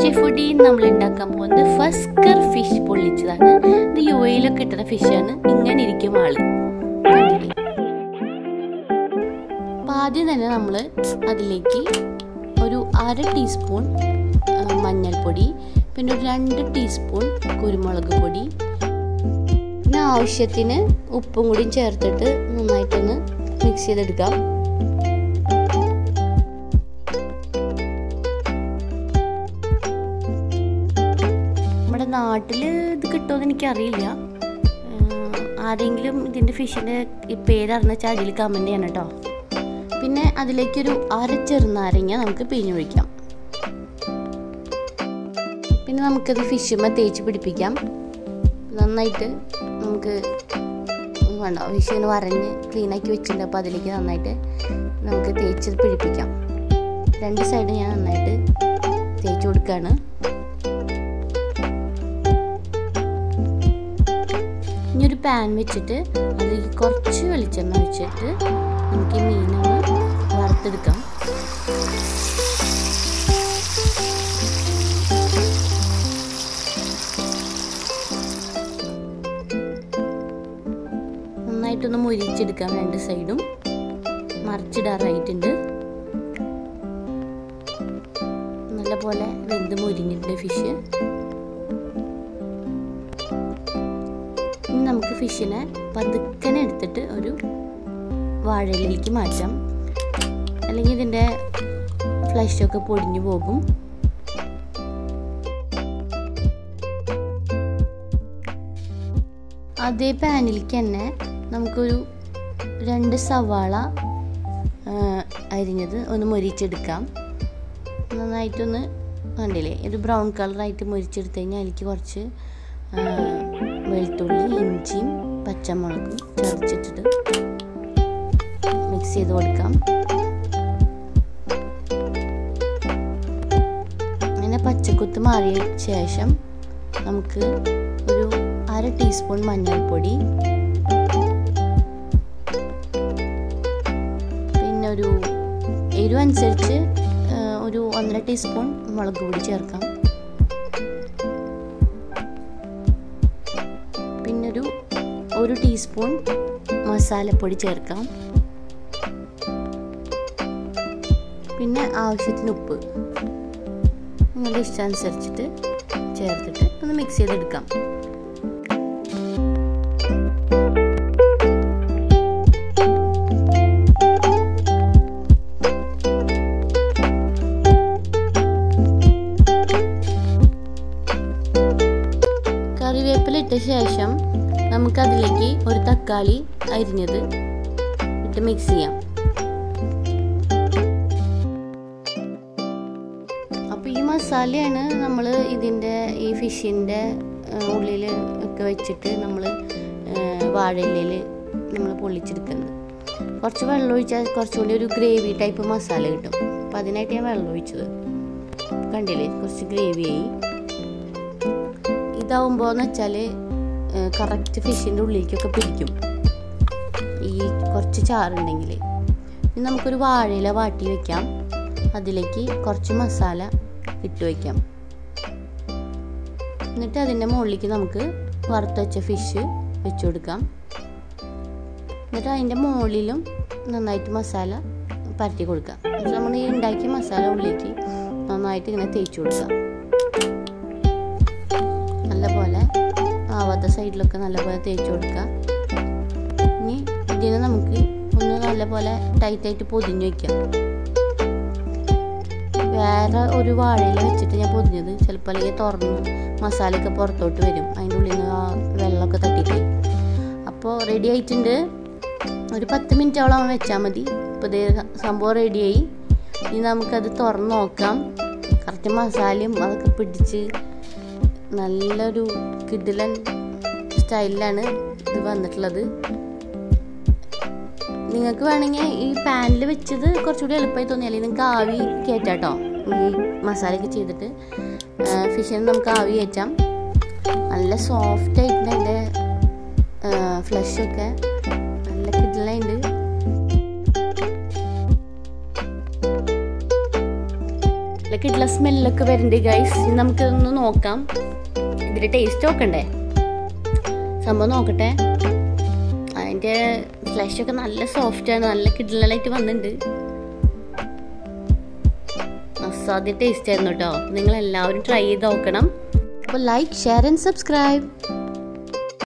ചെഫുഡി നമ്മൾ ഉണ്ടാക്കാൻ പോകുന്നത് ഫസ്കർ ഫിഷ് പൊള്ളിച്ചതാണ് ഇത് യു എയിലൊക്കെ കിട്ടുന്ന ഫിഷാണ് ഇങ്ങനെ ഇരിക്കും ആള് കണ്ടില്ലേ? അപ്പൊ ആദ്യം തന്നെ നമ്മൾ അതിലേക്ക് ഒരു അര ടീസ്പൂൺ ആ, മഞ്ഞൾപ്പൊടി പിന്നെ ഒരു രണ്ട് ടീസ്പൂൺ കുരുമുളക് പൊടി പിന്നെ ആവശ്യത്തിന് ഉപ്പും കൂടി ചേർത്തിട്ട് നന്നായിട്ടൊന്ന് മിക്സ് ചെയ്തെടുക്കാം നമ്മുടെ നാട്ടിൽ ഇത് കിട്ടുമെന്ന് എനിക്കറിയില്ല ആഹ് ആരെങ്കിലും ഇതിൻ്റെ ഫിഷിൻ്റെ പേരറിഞ്ഞ ചാടിയിൽ കമൻറ്റ് ചെയ്യണം കേട്ടോ പിന്നെ അതിലേക്കൊരു അര ചെറുനാരങ്ങ നമുക്ക് പിഴിഞ്ഞൊഴിക്കാം പിന്നെ നമുക്കത് ഫിഷുമ്മ തേച്ച് പിടിപ്പിക്കാം നന്നായിട്ട് നമുക്ക് വേണ്ട ഫിഷ് ഇങ്ങനെ വരഞ്ഞ് ക്ലീനാക്കി വെച്ചിട്ടുണ്ട് അപ്പോൾ അതിലേക്ക് നന്നായിട്ട് നമുക്ക് തേച്ച് പിടിപ്പിക്കാം രണ്ട് സൈഡ് ഞാൻ നന്നായിട്ട് തേച്ച് കൊടുക്കുകയാണ് ഇനി ഒരു പാൻ വെച്ചിട്ട് അതിലേക്ക് കുറച്ച് വെളിച്ചെണ്ണ ഒഴിച്ചിട്ട് നമുക്ക് ഈ മീനൊന്ന് വറുത്തെടുക്കാം നന്നായിട്ടൊന്ന് മുരിച്ചെടുക്കാം രണ്ട് സൈഡും മറിച്ചിടാറായിട്ടുണ്ട് നല്ലപോലെ വെന്ത് മുരിഞ്ഞിട്ടുണ്ട് ഫിഷ് ഇനി നമുക്ക് ഫിഷിനെ പതുക്കനെ എടുത്തിട്ട് ഒരു വാഴയിലേക്ക് മാറ്റാം അല്ലെങ്കിൽ ഇതിൻ്റെ ഫ്ലഷൊക്കെ പൊടിഞ്ഞു പോകും അതേ പാനിലേക്ക് തന്നെ നമുക്കൊരു രണ്ട് സവാള ആ, അരിഞ്ഞത് ഒന്ന് മൊരിച്ചെടുക്കാം നന്നായിട്ടൊന്ന് കണ്ടില്ലേ ഒരു ബ്രൗൺ കളറായിട്ട് മൊരിച്ചെടുത്ത് കഴിഞ്ഞാൽ അതിലേക്ക് കുറച്ച് ആ, വെളുത്തുള്ളി ഇഞ്ചിയും പച്ചമുളകും ചതച്ചിട്ടിട്ട് മിക്സ് ചെയ്ത് കൊടുക്കാം അങ്ങനെ പച്ചക്കുത്ത് മാറിയ ശേഷം നമുക്ക് ഒരു അര ടീസ്പൂൺ മഞ്ഞൾപ്പൊടി പിന്നെ ഒരു എരിവ് അനുസരിച്ച് ആ, ഒരു ഒന്നര ടീസ്പൂൺ മുളക് പൊടി ചേർക്കാം പിന്നെ ഒരു ഒരു ടീസ്പൂൺ മസാലപ്പൊടി ചേർക്കാം പിന്നെ ആവശ്യത്തിന് ഉപ്പ് നിങ്ങളുടെ ഇഷ്ടാനുസരിച്ചിട്ട് ചേർത്തിട്ട് ഒന്ന് മിക്സ് ചെയ്തെടുക്കാം കറിവേപ്പില ഇട്ട ശേഷം നമുക്കതിലേക്ക് ഒരു തക്കാളി അരിഞ്ഞത് ഇട്ട് മിക്സ് ചെയ്യാം അപ്പോൾ ഈ മസാലയാണ് നമ്മൾ ഇതിൻ്റെ ഈ ഫിഷിൻ്റെ ഉള്ളിൽ ഒക്കെ വെച്ചിട്ട് നമ്മൾ വാഴയിലയിൽ നമ്മൾ പൊള്ളിച്ചെടുക്കുന്നത് കുറച്ച് വെള്ളം ഒഴിച്ചാൽ കുറച്ചുകൂടി ഒരു ഗ്രേവി ടൈപ്പ് മസാല കിട്ടും അപ്പം അതിനായിട്ട് ഞാൻ വെള്ളം ഒഴിച്ചത് കണ്ടില്ലേ കുറച്ച് ഗ്രേവിയായി ഇതാവുമ്പോൾ എന്ന് വെച്ചാൽ കറക്റ്റ് ഫിഷിൻ്റെ ഉള്ളിലേക്കൊക്കെ പിടിക്കും ഈ കുറച്ച് ചാറുണ്ടെങ്കിൽ ഇനി നമുക്കൊരു വാഴയില വാട്ടി വെക്കാം അതിലേക്ക് കുറച്ച് മസാല ഇട്ട് വയ്ക്കാം എന്നിട്ട് അതിൻ്റെ മുകളിലേക്ക് നമുക്ക് വറുത്ത് വെച്ച ഫിഷ് വെച്ച് കൊടുക്കാം എന്നിട്ട് അതിൻ്റെ മുകളിലും നന്നായിട്ട് മസാല പരത്തി കൊടുക്കാം എന്നിട്ട് നമ്മൾ ഈ ഉണ്ടാക്കിയ മസാല ഉള്ളിലേക്ക് നന്നായിട്ട് ഇങ്ങനെ തേച്ച് കൊടുക്കാം നല്ലപോലെ ആവാത്ത സൈഡിലൊക്കെ നല്ലപോലെ തേച്ച് കൊടുക്കുക ഇനി ഇതിനെ നമുക്ക് ഒന്ന് നല്ലപോലെ ടൈറ്റായിട്ട് പൊതിഞ്ഞ് വയ്ക്കാം വേറെ ഒരു വാഴയില വെച്ചിട്ട് ഞാൻ പൊതിഞ്ഞത് ചിലപ്പോൾ അല്ലെങ്കിൽ തുറന്ന് മസാലയൊക്കെ പുറത്തോട്ട് വരും അതിൻ്റെ ഉള്ളിൽ നിന്ന് ആ വെള്ളമൊക്കെ തട്ടിയിട്ട് അപ്പോൾ റെഡി ആയിട്ടുണ്ട് ഒരു പത്ത് മിനിറ്റോളം വെച്ചാൽ മതി ഇപ്പോൾ ഇതേ സംഭവം റെഡിയായി ഇനി നമുക്കത് തുറന്ന് നോക്കാം കറക്റ്റ് മസാലയും അതൊക്കെ പിടിച്ച് നല്ലൊരു കിഡിലൻ സ്റ്റൈലിലാണ് ഇത് വന്നിട്ടുള്ളത് നിങ്ങൾക്ക് വേണമെങ്കിൽ ഈ പാനിൽ വെച്ചത് കുറച്ചുകൂടി എളുപ്പമായി തോന്നിയാൽ നിങ്ങൾക്ക് ആവി കയറ്റാട്ടോ ഈ മസാലയൊക്കെ ചെയ്തിട്ട് ഫിഷിന് നമുക്ക് ആവി കയറ്റാം നല്ല സോഫ്റ്റ് ആയിട്ടുണ്ട് അതിൻ്റെ ഫ്ലഷൊക്കെ നല്ല കിഡിലുണ്ട് നല്ല കിട്ടുള്ള സ്മെല്ലൊക്കെ വരുന്നുണ്ട് ഗൈസ് ഇനി നമുക്കിതൊന്ന് നോക്കാം ഇതിൻ്റെ ടേസ്റ്റ് നോക്കണ്ടേ സംഭവം നോക്കട്ടെ അതിൻ്റെ ഫ്ലഷൊക്കെ നല്ല സോഫ്റ്റാണ് നല്ല കിഡ്ലലായിട്ട് വന്നിട്ടുണ്ട് അസാധ്യ ടേസ്റ്റ് ആയിരുന്നു കേട്ടോ നിങ്ങൾ എല്ലാവരും ട്രൈ ചെയ്ത് നോക്കണം അപ്പോൾ ലൈക്ക് ഷെയർ ആൻഡ് സബ്സ്ക്രൈബ്